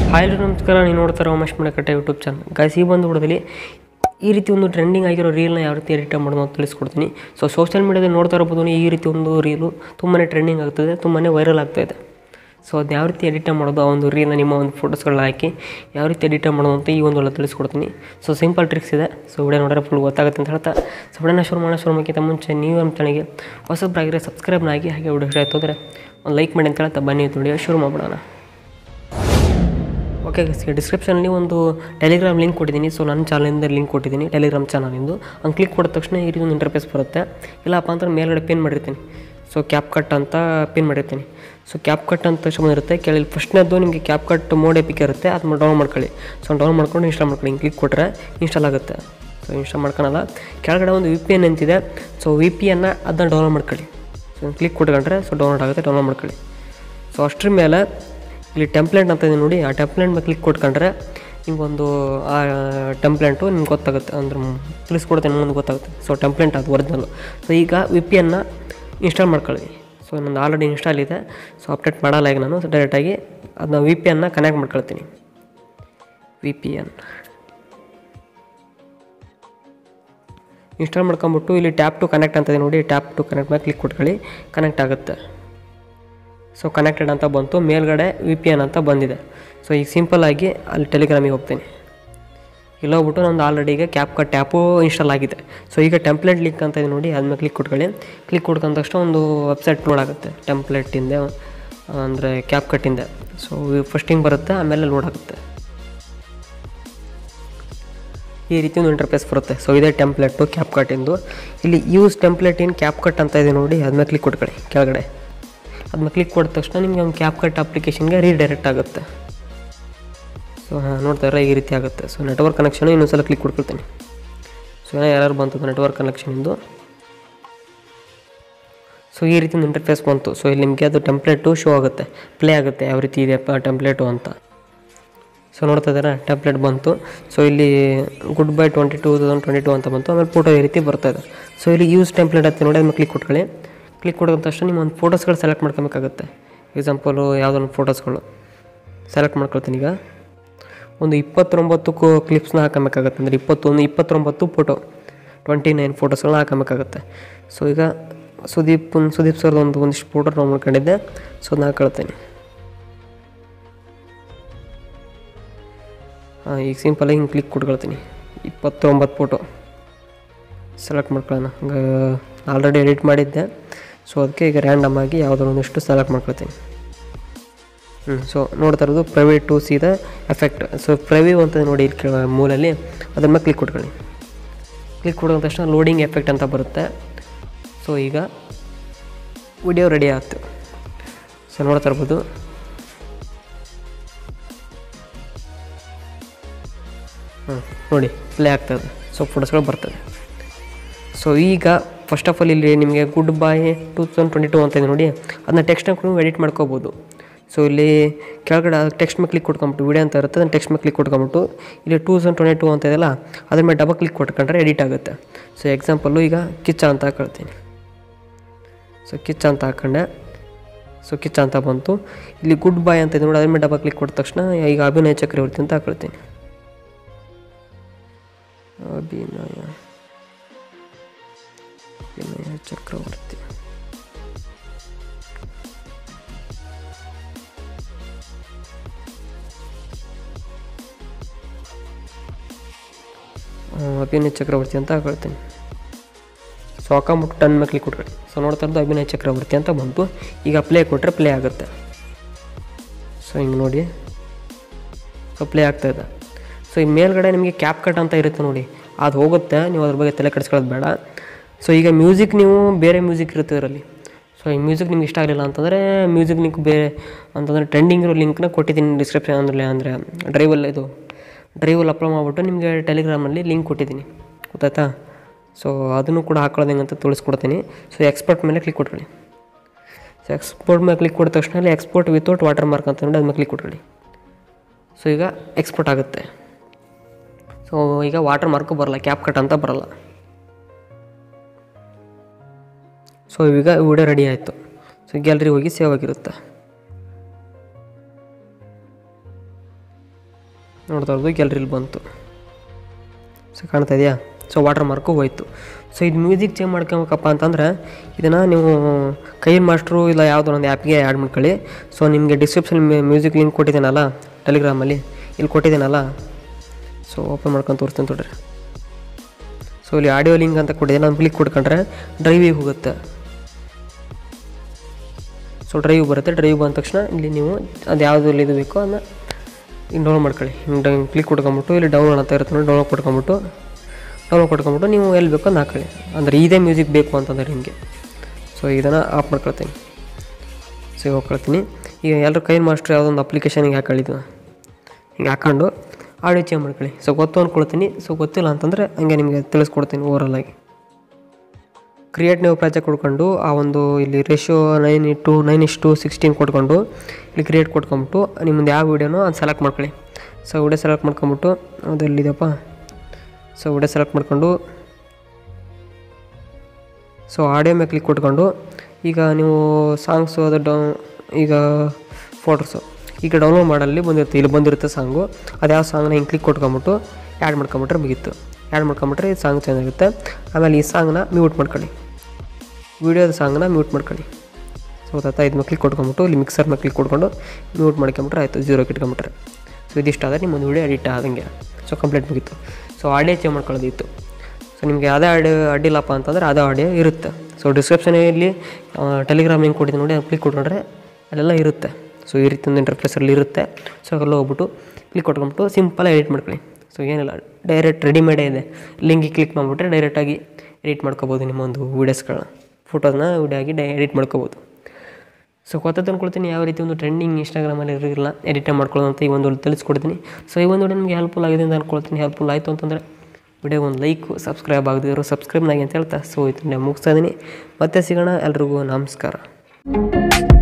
hi ಎಲ್ರಿಗೂ ನಮಸ್ಕಾರ ನೀವು ನೋಡ್ತಾರೆ Umesh Madakatte YouTube channel guys ಈ ಒಂದು ವಿಡಿಯೋದಲ್ಲಿ ಈ ರೀತಿ ಒಂದು ಟ್ರೆಂಡಿಂಗ್ ಆಗಿರೋ ರೀಲ್ನ ಯಾವ ರೀತಿ ಎಡಿಟ್ ಮಾಡೋದು ಅಂತ ತಿಳಿಸ್ಕೊಡ್ತೀನಿ ಸೊ ಸೋಷಿಯಲ್ ಮೀಡಿಯಾದಲ್ಲಿ ನೋಡ್ತಾ ಇರ್ಬೋದು ನೀವು ಈ ರೀತಿ ಒಂದು ರೀಲು ತುಂಬಾ ಟ್ರೆಂಡಿಂಗ್ ಆಗ್ತದೆ ತುಂಬಾ ವೈರಲ್ ಆಗ್ತಾ ಇದೆ ಸೊ ಅದು ಯಾವ ರೀತಿ ಎಡಿಟ್ ಮಾಡೋದು ಆ ಒಂದು ರೀಲ್ನ ನಿಮ್ಮ ಒಂದು ಫೋಟೋಸ್ಗಳನ್ನ ಹಾಕಿ ಯಾವ ರೀತಿ ಎಡಿಟ್ ಮಾಡೋದು ಅಂತ ಈ ಒಂದು ಒಳ್ಳೆ ತಿಳಿಸ್ಕೊಡ್ತೀನಿ ಸೊ ಸಿಂಪಲ್ ಟ್ರಿಕ್ಸ್ ಇದೆ ಸೊ ವಿಡಿಯೋ ನೋಡಿದ್ರೆ ಫುಲ್ ಗೊತ್ತಾಗುತ್ತೆ ಅಂತ ಹೇಳ್ತಾ ಸೊ ವಿಡಿಯೋನ ಶುರು ಮಾಡೋ ಶುರು ಮಾಡೋಕ್ಕಿಂತ ಮುಂಚೆ ನೀವು ನಮ್ಮ ಚಾನಲ್ಗೆ ಹೊಸಬ್ರಾಗಿರೋ ಸಬ್ಸ್ಕ್ರೈಬ್ನ ಆಗಿ ಹಾಗೆ ವಿಡಿಯೋ ಇಷ್ಟ ಆಯ್ತು ಅಂದರೆ ಒಂದು ಲೈಕ್ ಮಾಡಿ ಅಂತ ಹೇಳ್ತಾ ಬನ್ನಿ ವಿಡಿಯೋ ಶುರು ಮಾಡ್ಬಿಡೋಣ ಓಕೆ ಡಿಸ್ಕ್ರಿಪ್ಷನಲ್ಲಿ ಒಂದು ಟೆಲಿಗ್ರಾಮ್ ಲಿಂಕ್ ಕೊಟ್ಟಿದ್ದೀನಿ ಸೊ ನನ್ನ ಚಾನಲಿಂದ ಲಿಂಕ್ ಕೊಟ್ಟಿದ್ದೀನಿ ಟೆಲಿಗ್ರಾಮ್ ಚಾನಲಿಂದು ಹಂಗೆ ಕ್ಲಿಕ್ ಕೊಡಿದ ತಕ್ಷಣ ಈ ರೀತಿ ಒಂದು ಇಂಟರ್ಫೇಸ್ ಬರುತ್ತೆ ಇಲ್ಲಪ್ಪ ಅಂದ್ರೆ ಮೇಲ್ಗಡೆ ಪಿನ್ ಮಾಡಿರ್ತೀನಿ ಸೊ ಕ್ಯಾಪ್ ಕಟ್ ಅಂತ ಪಿನ್ ಮಾಡಿರ್ತೀನಿ ಸೊ ಕ್ಯಾಪ್ ಕಟ್ ಅಂತ ತಕ್ಷಣ ಬಂದಿರುತ್ತೆ ಕೇಳಿ ಫಸ್ಟ್ನೇದು ನಿಮಗೆ ಕ್ಯಾಪ್ ಕಟ್ ಮೋಡ್ ಎಪಿಕ್ ಇರುತ್ತೆ ಅದನ್ನ ಡೌನ್ ಮಾಡ್ಕೊಳ್ಳಿ ಸೊ ಡೌನ್ ಮಾಡ್ಕೊಂಡು ಇನ್ಸ್ಟಾಲ್ ಮಾಡ್ಕೊಳ್ಳಿ ಹಿಂಗೆ ಕ್ಲಿಕ್ ಕೊಟ್ಟರೆ ಇನ್ಸ್ಟಾಲ್ ಆಗುತ್ತೆ ಸೊ ಇನ್ಸ್ಟಾಲ್ ಮಾಡ್ಕೊಳಲ್ಲ ಕೆಳಗಡೆ ಒಂದು ವಿ ಪಿ ಎನ್ ಅಂತಿದೆ ಸೊ ವಿ ಪಿ ಎನ್ನ ಅದನ್ನ ಡೌನ್ಲೋಡ್ ಮಾಡ್ಕೊಳ್ಳಿ ಸೊ ಕ್ಲಿಕ್ ಕೊಟ್ಕೊಂಡ್ರೆ ಸೊ ಡೌನ್ಲೋಡ್ ಆಗುತ್ತೆ ಡೌನ್ಲೋಡ್ ಮಾಡ್ಕೊಳ್ಳಿ ಸೊ ಅಷ್ಟ್ರ ಮೇಲೆ ಇಲ್ಲಿ ಟೆಂಪ್ಲೇಟ್ ಅಂತ ಇದೆ ನೋಡಿ ಆ ಟೆಂಪ್ಲೇಟ್ ಮೇಲೆ ಕ್ಲಿಕ್ ಕೊಟ್ಕೊಂಡ್ರೆ ನಿಮ್ಗೊಂದು ಆ ಟೆಂಪ್ಲೇಟು ನಿಮ್ಗೆ ಗೊತ್ತಾಗುತ್ತೆ ಅಂದ್ರೆ ತಿಳಿಸ್ಕೊಡ್ತೇನೆ ಮುಂದೆ ಗೊತ್ತಾಗುತ್ತೆ ಸೊ ಟೆಂಪ್ಲೇಟ್ ಅದು ಒರಿಜಿನಲ್ ಸೊ ಈಗ ವಿ ಪಿ ಎನ್ನ ಇನ್ಸ್ಟಾಲ್ ಮಾಡ್ಕೊಳ್ಳಿ ಸೊ ನಂದು ಆಲ್ರೆಡಿ ಇನ್ಸ್ಟಾಲ್ ಇದೆ ಸೊ ಅಪ್ಡೇಟ್ ಮಾಡಲ್ಲ ಈಗ ನಾನು ಡೈರೆಕ್ಟಾಗಿ ಅದನ್ನ ವಿ ಪಿ ಎನ್ನ ಕನೆಕ್ಟ್ ಮಾಡ್ಕೊಳ್ತೀನಿ ವಿ ಪಿ ಎನ್ ಇನ್ಸ್ಟಾಲ್ ಮಾಡ್ಕೊಂಬಿಟ್ಟು ಇಲ್ಲಿ ಟ್ಯಾಪ್ ಟು ಕನೆಕ್ಟ್ ಅಂತ ಇದೆ ನೋಡಿ ಟ್ಯಾಪ್ ಟು ಕನೆಕ್ಟ್ ಮೇಲೆ ಕ್ಲಿಕ್ ಕೊಟ್ಕೊಳ್ಳಿ ಕನೆಕ್ಟ್ ಆಗುತ್ತೆ ಸೊ ಕನೆಕ್ಟೆಡ್ ಅಂತ ಬಂತು ಮೇಲ್ಗಡೆ ವಿ ಪಿ ಎನ್ ಅಂತ ಬಂದಿದೆ ಸೊ ಈಗ ಸಿಂಪಲ್ಲಾಗಿ ಅಲ್ಲಿ ಟೆಲಿಗ್ರಾಮಿಗೆ ಹೋಗ್ತೀನಿ ಇಲ್ಲಿ ಹೋಗ್ಬಿಟ್ಟು ನಂದು ಆಲ್ರೆಡಿ ಈಗ ಕ್ಯಾಪ್ ಕಟ್ ಟ್ಯಾಪು ಇನ್ಸ್ಟಾಲ್ ಆಗಿದೆ ಸೊ ಈಗ ಟೆಂಪ್ಲೇಟ್ ಲಿಂಕ್ ಅಂತ ಇದೆ ನೋಡಿ ಅದ್ಮೇಲೆ ಕ್ಲಿಕ್ ಕೊಟ್ಕೊಳ್ಳಿ ಕ್ಲಿಕ್ ಕೊಟ್ಕೊಂಡ ತಕ್ಷಣ ಒಂದು ವೆಬ್ಸೈಟ್ ಲೋಡ್ ಆಗುತ್ತೆ ಟೆಂಪ್ಲೇಟಿಂದ ಅಂದರೆ ಕ್ಯಾಪ್ ಕಟ್ಟಿಂದ ಸೊ ಫಸ್ಟಿಂಗ್ ಬರುತ್ತೆ ಆಮೇಲೆ ಲೋಡ್ ಆಗುತ್ತೆ ಈ ರೀತಿ ಒಂದು ಇಂಟರ್ಫೇಸ್ ಬರುತ್ತೆ ಸೊ ಇದೇ ಟೆಂಪ್ಲೇಟು ಕ್ಯಾಪ್ ಕಟ್ಟಿಂದು ಇಲ್ಲಿ use template in CapCut ಅಂತ ಇದೆ ನೋಡಿ ಅದ್ಮೇಲೆ ಕ್ಲಿಕ್ ಕೊಟ್ಕೊಳ್ಳಿ ಕೆಳಗಡೆ ಅದನ್ನ ಕ್ಲಿಕ್ ಕೊಡಿದ ತಕ್ಷಣ ನಿಮಗೆ ಒಂದು ಕ್ಯಾಪ್ ಕಟ್ ಅಪ್ಲಿಕೇಶನ್ಗೆ ರೀಡೈರೆಕ್ಟ್ ಆಗುತ್ತೆ ಸೊ ಹಾಂ ನೋಡ್ತಾ ಇರೋ ಈ ರೀತಿ ಆಗುತ್ತೆ ಸೊ ನೆಟ್ವರ್ಕ್ ಕನೆಕ್ಷನ್ ಇನ್ನೊಂದ್ಸಲ ಕ್ಲಿಕ್ ಕೊಡ್ಕೊಳ್ತೀನಿ ಸೊ ಏನೋ ಯಾರು ಬಂತು ನೆಟ್ವರ್ಕ್ ಕನೆಕ್ಷನಿಂದು ಸೊ ಈ ರೀತಿ ಒಂದು ಇಂಟರ್ಫೇಸ್ ಬಂತು ಸೊ ಇಲ್ಲಿ ನಿಮಗೆ ಅದು ಟೆಂಪ್ಲೇಟು ಶೋ ಆಗುತ್ತೆ ಪ್ಲೇ ಆಗುತ್ತೆ ಯಾವ ರೀತಿ ಇದೆ ಟೆಂಪ್ಲೇಟು ಅಂತ ಸೊ ನೋಡ್ತಾ ಇದ್ದಾರೆ ಟ್ಯಾಬ್ಲೆಟ್ ಬಂತು ಸೊ ಇಲ್ಲಿ good bye twenty two thousand twenty two ಅಂತ ಬಂತು ಆಮೇಲೆ ಫೋಟೋ ಈ ರೀತಿ ಬರ್ತಾ ಇದೆ ಸೊ ಇಲ್ಲಿ ಯೂಸ್ ಟೆಂಪ್ಲೇಟ್ ಅಂತ ನೋಡಿ ಅದನ್ನ ಕ್ಲಿಕ್ ಕೊಟ್ಕೊಳ್ಳಿ ಕ್ಲಿಕ್ ಕೊಡಿದ ತಕ್ಷಣ ನಿಮ್ಮ ಒಂದು ಫೋಟೋಸ್ಗಳು ಸೆಲೆಕ್ಟ್ ಮಾಡ್ಕೊಬೇಕಾಗುತ್ತೆ ಎಕ್ಸಾಂಪಲು ಯಾವುದೊಂದು ಫೋಟೋಸ್ಗಳು ಸೆಲೆಕ್ಟ್ ಮಾಡ್ಕೊಳ್ತೀನಿ ಈಗ ಒಂದು ಇಪ್ಪತ್ತೊಂಬತ್ತು ಕ್ಲಿಪ್ಸ್ನ ಹಾಕಬೇಕಾಗತ್ತೆ ಅಂದರೆ ಇಪ್ಪತ್ತೊಂದು ಇಪ್ಪತ್ತೊಂಬತ್ತು ಫೋಟೋ ಟ್ವೆಂಟಿ ನೈನ್ ಫೋಟೋಸ್ಗಳನ್ನ ಹಾಕಬೇಕಾಗತ್ತೆ ಸೊ ಈಗ ಸುದೀಪ್ ಸುದೀಪ್ ಸರ್ದು ಒಂದು ಒಂದಿಷ್ಟು ಫೋಟೋ ನಾವು ಮಾಡ್ಕೊಂಡಿದ್ದೆ ಸೊ ಅದನ್ನ ಹಾಕೊಳ್ತೀನಿ ಹಾಂ ಈಗ ಸಿಂಪಲಾಗಿ ಹಿಂಗೆ ಕ್ಲಿಕ್ ಕೊಟ್ಕೊಳ್ತೀನಿ ಇಪ್ಪತ್ತೊಂಬತ್ತು ಫೋಟೋ ಸೆಲೆಕ್ಟ್ ಮಾಡ್ಕೊಳ್ಳೋಣ ಹಂಗೆ ಆಲ್ರೆಡಿ ಎಡಿಟ್ ಮಾಡಿದ್ದೆ ಸೊ ಅದಕ್ಕೆ ಈಗ ರ್ಯಾಂಡಮ್ ಆಗಿ ಯಾವುದೋ ಒಂದಿಷ್ಟು ಸೆಲೆಕ್ಟ್ ಮಾಡ್ಕೊಳ್ತೀನಿ ಹ್ಞೂ ಸೊ ನೋಡ್ತಾ ಇರೋದು private to see the effect so preview ಅಂತ ನೋಡಿ ಇಲ್ಲಿ ಕೆಳ ಮೂಲಲ್ಲಿ ಅದ್ರ ಮೇಲೆ ಕ್ಲಿಕ್ ಕೊಟ್ಕೊಳ್ಳಿ ಕ್ಲಿಕ್ ಕೊಡಿದ ತಕ್ಷಣ ಲೋಡಿಂಗ್ ಎಫೆಕ್ಟ್ ಅಂತ ಬರುತ್ತೆ ಸೊ ಈಗ ವಿಡಿಯೋ ರೆಡಿ ಆಯ್ತು ಸೊ ನೋಡ್ತಾ ಇರ್ಬೋದು ಹಾಂ ನೋಡಿ ಪ್ಲೇ ಆಗ್ತದೆ ಸೊ ಫೋಟೋಸ್ಗಳು ಬರ್ತದೆ ಸೊ ಈಗ ಫಸ್ಟ್ ಆಫ್ ಆಲ್ ಇಲ್ಲಿ ನಿಮಗೆ good bye two thousand twenty two ಅಂತ ಇದೆ ನೋಡಿ ಅದನ್ನ ಟೆಕ್ಸ್ಟ್ನ ಕೂಡ ಎಡಿಟ್ ಮಾಡ್ಕೋಬೋದು ಸೊ ಇಲ್ಲಿ ಕೆಳಗಡೆ ಟೆಕ್ಸ್ಟ್ ಮೇಲೆ ಕ್ಲಿಕ್ ಕೊಟ್ಕೊಂಬಿಟ್ಟು ವಿಡಿಯೋ ಅಂತ ಇರುತ್ತೆ ಅದನ್ನು ಟೆಕ್ಸ್ಟ್ ಮೇಲೆ ಕ್ಲಿಕ್ ಕೊಟ್ಕೊಂಬಿಟ್ಟು ಇಲ್ಲಿ ಟೂ ತೌಸಂಡ್ ಟ್ವೆಂಟಿ ಟೂ ಅಂತ ಇದೆಯಲ್ಲ ಅದ್ರ ಮೇಲೆ ಡಬಲ್ ಕ್ಲಿಕ್ ಕೊಟ್ಕೊಂಡ್ರೆ ಎಡಿಟ್ ಆಗುತ್ತೆ ಸೊ ಎಕ್ಸಾಂಪಲ್ಲು ಈಗ ಕಿಚ್ಚ ಅಂತ ಹಾಕೊಳ್ತೀನಿ ಸೊ ಕಿಚ್ಚ ಅಂತ ಹಾಕೊಂಡೆ ಸೊ ಕಿಚ್ಚ ಅಂತ ಬಂತು ಇಲ್ಲಿ ಗುಡ್ ಬಾಯ್ ಅಂತ ಇದೆ ನೋಡಿ ಅದ್ರ ಮೇಲೆ ಡಬಲ್ ಕ್ಲಿಕ್ ಕೊಟ್ಟ ತಕ್ಷಣ ಈಗ ಅಭಿನಯ ಚಕ್ರವರ್ತಿ ಅಂತ ಹಾಕೊಳ್ತೀನಿ ಅಭಿನಯ ಅಭಿನಯ ಚಕ್ರವರ್ತಿ ಆ, ಅಭಿನಯ ಚಕ್ರವರ್ತಿ ಅಂತ ಹಾಕೊಳ್ತೀನಿ ಸೊ ಹಾಕೊಂಬಿಟ್ಟು ಟನ್ ಮೇಲೆ ಕ್ಲಿಕ್ ಕೊಟ್ಕೊಳ್ಳಿ ಸೊ ನೋಡ್ತಾ ಇರೋದು ಅಭಿನಯ ಚಕ್ರವರ್ತಿ ಅಂತ ಬಂತು ಈಗ ಪ್ಲೇ ಕೊಟ್ಟರೆ ಪ್ಲೇ ಆಗುತ್ತೆ ಸೊ ಹಿಂಗೆ ನೋಡಿ ಸೊ ಪ್ಲೇ ಆಗ್ತಾಯಿದೆ ಸೊ ಈ ಮೇಲ್ಗಡೆ ನಿಮಗೆ ಕ್ಯಾಪ್ ಕಟ್ ಅಂತ ಇರುತ್ತೆ ನೋಡಿ ಅದು ಹೋಗುತ್ತೆ ನೀವು ಅದ್ರ ಬಗ್ಗೆ ತಲೆ ಕೆಡಿಸ್ಕೊಳ್ಳೋದು ಬೇಡ ಸೊ ಈಗ ಮ್ಯೂಸಿಕ್ ನೀವು ಬೇರೆ ಮ್ಯೂಸಿಕ್ ಇರುತ್ತೆ ಇದರಲ್ಲಿ ಸೊ ಈ ಮ್ಯೂಸಿಕ್ ನಿಮ್ಗೆ ಇಷ್ಟ ಆಗಲಿಲ್ಲ ಅಂತಂದರೆ ಮ್ಯೂಸಿಕ್ ಲಿಂಕ್ ಬೇರೆ ಅಂತಂದರೆ ಟ್ರೆಂಡಿಂಗ್ ಇರೋ ಲಿಂಕ್ನ ಕೊಟ್ಟಿದ್ದೀನಿ ಡಿಸ್ಕ್ರಿಪ್ಷನ್ ಅಂದರೆ ಅಂದರೆ ಡ್ರೈವಲ್ಲಿ ಇದು ಡ್ರೈವಲ್ಲಿ ಅಪ್ಲೋಡ್ ಮಾಡಿಬಿಟ್ಟು ನಿಮಗೆ ಟೆಲಿಗ್ರಾಮಲ್ಲಿ ಲಿಂಕ್ ಕೊಟ್ಟಿದ್ದೀನಿ ಗೊತ್ತಾಯ್ತಾ ಸೊ ಅದನ್ನು ಕೂಡ ಹಾಕೊಳ್ಳೋದು ಹೆಂಗಂತ ತಿಳಿಸ್ಕೊಡ್ತೀನಿ ಸೊ ಎಕ್ಸ್ಪೋರ್ಟ್ ಮೇಲೆ ಕ್ಲಿಕ್ ಕೊಟ್ಕೊಳ್ಳಿ ಸೊ ಎಕ್ಸ್ಪೋರ್ಟ್ ಮೇಲೆ ಕ್ಲಿಕ್ ಕೊಡಿದ ತಕ್ಷಣ ಅಲ್ಲಿ ಎಕ್ಸ್ಪೋರ್ಟ್ ವಿತೌಟ್ ವಾಟರ್ ಮಾರ್ಕ್ ಅಂತ ನೋಡಿ ಅದ್ಮೇಲೆ ಕ್ಲಿಕ್ ಕೊಟ್ಕೊಳ್ಳಿ ಸೊ ಈಗ ಎಕ್ಸ್ಪೋರ್ಟ್ ಆಗುತ್ತೆ ಸೊ ಈಗ ವಾಟರ್ ಮಾರ್ಕು ಬರಲ್ಲ ಕ್ಯಾಪ್ ಕಟ್ ಅಂತ ಬರಲ್ಲ ಸೊ ಈಗ ವಿಡಿಯೋ ರೆಡಿ ಆಯಿತು ಸೊ ಗ್ಯಾಲರಿ ಹೋಗಿ ಸೇವ್ ಆಗಿರುತ್ತೆ ನೋಡ್ತಾ ಇರೋದು ಗ್ಯಾಲ್ರಿಲಿ ಬಂತು ಸೊ ಕಾಣ್ತಾ ಇದೆಯಾ ಸೊ ವಾಟರ್ ಮಾರ್ಕು ಹೋಯ್ತು ಸೊ ಇದು ಮ್ಯೂಸಿಕ್ ಚೇಂಜ್ ಮಾಡ್ಕೊಬೇಕಪ್ಪ ಅಂತಂದ್ರೆ ಇದನ್ನು ನೀವು ಕೈ ಮಾಸ್ಟ್ರು ಇಲ್ಲ ಯಾವುದೋ ಒಂದು ಆ್ಯಪ್ಗೆ ಆ್ಯಡ್ ಮಾಡ್ಕೊಳ್ಳಿ ಸೊ ನಿಮಗೆ ಡಿಸ್ಕ್ರಿಪ್ಷನ್ ಮ್ಯೂಸಿಕ್ ಲಿಂಕ್ ಕೊಟ್ಟಿದ್ದೀನಲ್ಲ ಟೆಲಿಗ್ರಾಮಲ್ಲಿ ಇಲ್ಲಿ ಕೊಟ್ಟಿದ್ದೀನಲ್ಲ ಸೊ ಓಪನ್ ಮಾಡ್ಕೊಂಡು ತೋರಿಸ್ತೀನಿ ತೊಡ್ರಿ ಸೊ ಇಲ್ಲಿ ಆಡಿಯೋ ಲಿಂಕ್ ಅಂತ ಕೊಟ್ಟಿದ್ದೀನಿ ನಾನು ಕ್ಲಿಕ್ ಕೊಡ್ಕೊಂಡ್ರೆ ಡ್ರೈವಿಗೆ ಹೋಗುತ್ತೆ ಸೊ ಡ್ರೈವ್ ಬರುತ್ತೆ ಡ್ರೈವ್ ಬಂದ ತಕ್ಷಣ ಇಲ್ಲಿ ನೀವು ಅದು ಯಾವುದು ಇದು ಬೇಕೋ ಅದನ್ನ ಹಿಂಗೆ ಡೌನ್ಲೋಡ್ ಮಾಡ್ಕೊಳ್ಳಿ ಹಿಂಗೆ ಕ್ಲಿಕ್ ಕೊಟ್ಕೊಂಬಿಟ್ಟು ಇಲ್ಲಿ ಡೌನ್ಲೋಡ್ ಅಂತ ಇರುತ್ತೆ ನೋಡಿ ಡೌನ್ಲೋಡ್ ಕೊಟ್ಕೊಂಬಿಟ್ಟು ಡೌನ್ಲೋಡ್ ಕೊಟ್ಕೊಂಬಿಟ್ಟು ನೀವು ಎಲ್ಲಿ ಬೇಕೋ ಅಲ್ಲಿ ಹಾಕೊಳ್ಳಿ ಅಂದರೆ ಇದೇ ಮ್ಯೂಸಿಕ್ ಬೇಕು ಅಂತಂದ್ರೆ ನಿಮಗೆ ಸೊ ಇದನ್ನು ಆಫ್ ಮಾಡ್ಕೊಳ್ತೀನಿ ಸೊ ಈಗ ಹೋಗ್ಕೊಳ್ತೀನಿ ಈಗ ಎಲ್ಲರೂ ಕೈ ಮಾಸ್ಟ್ರ್ ಯಾವುದೊಂದು ಅಪ್ಲಿಕೇಶನ್ ಹಿಂಗೆ ಹಾಕೊಳ್ಳಿದ್ದು ಹಿಂಗೆ ಹಾಕ್ಕೊಂಡು ಆಡಿಯೋ ಚೇಂಜ್ ಮಾಡ್ಕೊಳ್ಳಿ ಸೊ ಗೊತ್ತು ಅಂದ್ಕೊಳ್ತೀನಿ ಸೊ ಗೊತ್ತಿಲ್ಲ ಅಂತಂದರೆ ಹಂಗೆ ನಿಮಗೆ ತಿಳಿಸ್ಕೊಡ್ತೀನಿ ಓವರಲ್ ಆಗಿ ಕ್ರಿಯೇಟ್ ನೀವು ಪ್ರಾಜೆಕ್ಟ್ ಕೊಡ್ಕೊಂಡು ಆ ಒಂದು ಇಲ್ಲಿ ರೇಷಿಯೋ ನೈನ್ ಟು ನೈನ್ ಇಷ್ಟು ಸಿಕ್ಸ್ಟೀನ್ ಕೊಟ್ಕೊಂಡು ಇಲ್ಲಿ ಕ್ರಿಯೇಟ್ ಕೊಟ್ಕೊಂಬಿಟ್ಟು ನಿಮ್ಮದು ಯಾವ ವೀಡಿಯೋನೋ ಅದು ಸೆಲೆಕ್ಟ್ ಮಾಡ್ಕೊಳ್ಳಿ ಸೊ ವಿಡಿಯೋ ಸೆಲೆಕ್ಟ್ ಮಾಡ್ಕೊಂಬಿಟ್ಟು ಅದು ಎಲ್ಲಿದೆಯಪ್ಪ ಸೊ ವಿಡಿಯೋ ಸೆಲೆಕ್ಟ್ ಮಾಡ್ಕೊಂಡು ಸೊ ಆಡಿಯೋ ಮೇಲೆ ಕ್ಲಿಕ್ ಕೊಟ್ಕೊಂಡು ಈಗ ನೀವು ಸಾಂಗ್ಸು ಅದು ಡೌ ಈಗ ಫೋಟೋಸು ಈಗ ಡೌನ್ಲೋಡ್ ಮಾಡಲ್ಲಿ ಬಂದಿರುತ್ತೆ ಇಲ್ಲಿ ಬಂದಿರುತ್ತೆ ಸಾಂಗು ಅದು ಯಾವ ಸಾಂಗ್ನ ಹಿಂಗೆ ಕ್ಲಿಕ್ ಕೊಟ್ಕೊಂಬಿಟ್ಟು ಆ್ಯಡ್ ಮಾಡ್ಕೊಂಬಿಟ್ರೆ ಮುಗೀತು ಆ್ಯಡ್ ಮಾಡ್ಕೊಂಬಿಟ್ರೆ ಈ ಸಾಂಗ್ ಚೆನ್ನಾಗಿರುತ್ತೆ ಆಮೇಲೆ ಈ ಸಾಂಗ್ನ ಮ್ಯೂಟ್ ಮಾಡ್ಕೊಳ್ಳಿ ವೀಡಿಯೋದ ಸಾಂಗ್ನ ಮ್ಯೂಟ್ ಮಾಡ್ಕೊಳ್ಳಿ ಸೊ ಗೊತ್ತಾಯ್ತಾ ಇದು ಕ್ಲಿಕ್ ಕೊಟ್ಕೊಂಬಿಟ್ಟು ಇಲ್ಲಿ ಮಿಕ್ಸರ್ ಮೇಲೆ ಕ್ಲಿಕ್ ಕೊಟ್ಕೊಂಡು ಮ್ಯೂಟ್ ಮಾಡ್ಕೊಂಬಿಟ್ರೆ ಆಯಿತು ಜೀರೋಗೆ ಇಟ್ಕೊಂಬಿಟ್ರೆ ಸೊ ಇದಿಷ್ಟ ಆದರೆ ನಿಮ್ಮೊಂದು ವೀಡಿಯೋ ಎಡಿಟ್ ಆದಂಗೆ ಸೊ ಕಂಪ್ಲೀಟ್ ಮುಗೀತು ಸೊ ಆಡಿಯೋ ಚೇಂಜ್ ಮಾಡ್ಕೊಳ್ಳೋದಿತ್ತು ಸೊ ನಿಮಗೆ ಯಾವುದೇ ಆಡಿಯೋ ಅಡ್ಡಿಲ್ಲಪ್ಪ ಅಂತಂದರೆ ಅದೇ ಆಡಿಯೋ ಇರುತ್ತೆ ಸೊ ಡಿಸ್ಕ್ರಿಪ್ಷನಲ್ಲಿ ಟೆಲಿಗ್ರಾಮ್ ಲಿಂಕ್ ಕೊಟ್ಟಿದ್ದೀನಿ ನೋಡಿ ಕ್ಲಿಕ್ ಕೊಟ್ಕೊಂಡ್ರೆ ಅಲ್ಲೆಲ್ಲ ಇರುತ್ತೆ ಸೊ ಈ ರೀತಿ ಒಂದು ಇಂಟರ್ಫೇಸಲ್ಲಿ ಇರುತ್ತೆ ಸೊ ಅಲ್ಲಿ ಹೋಗ್ಬಿಟ್ಟು ಕ್ಲಿಕ್ ಕೊಟ್ಕೊಂಬಿಟ್ಟು ಸಿಂಪಲಾಗಿ ಎಡಿಟ್ ಮಾಡ್ಕೊಳ್ಳಿ ಸೊ ಏನಿಲ್ಲ ಡೈರೆಕ್ಟ್ ರೆಡಿಮೇಡೇ ಇದೆ ಲಿಂಕಿಗೆ ಕ್ಲಿಕ್ ಮಾಡಿಬಿಟ್ರೆ ಡೈರೆಕ್ಟಾಗಿ ಎಡಿಟ್ ಮಾಡ್ಕೋಬೋದು ನಿಮ್ಮ ಒಂದು ವೀಡಿಯೋಸ್ಗಳನ್ನ ಫೋಟೋಸ್ನ ವೀಡಿಯೋ ಆಗಿ ಡೈ ಎಡಿಟ್ ಮಾಡ್ಕೋಬೋದು ಸೊ ಗೊತ್ತದ್ದು ಅಂದ್ಕೊಳ್ತೀನಿ ಯಾವ ರೀತಿ ಒಂದು ಟ್ರೆಂಡಿಂಗ್ ಇನ್ಸ್ಟಾಗ್ರಾಮಲ್ಲಿ ಇರೋದಿಲ್ಲ ಎಡಿಟ್ ಮಾಡ್ಕೊಳ್ಳೋದು ಅಂತ ಈ ಒಂದು ತಿಳಿಸ್ಕೊಡ್ತೀನಿ ಸೊ ಈ ಒಂದು ನಿಮಗೆ ಹೆಲ್ಪ್ಫುಲ್ ಆಗಿದೆ ಅಂತ ಅಂದ್ಕೊಳ್ತೀನಿ ಹೆಲ್ಪ್ಫುಲ್ ಆಯಿತು ಅಂತಂದರೆ ವಿಡಿಯೋ ಒಂದು ಲೈಕು ಸಬ್ಸ್ಕ್ರೈಬ್ ಆಗದಿರೋ ಸಬ್ಸ್ಕ್ರೈಬ್ನಾಗಿ ಅಂತ ಹೇಳ್ತಾ ಸೊ ಇದನ್ನ ಮುಗಿಸ್ತಾ ಇದ್ದೀನಿ ಮತ್ತೆ ಸಿಗೋಣ ಎಲ್ರಿಗೂ ನಮಸ್ಕಾರ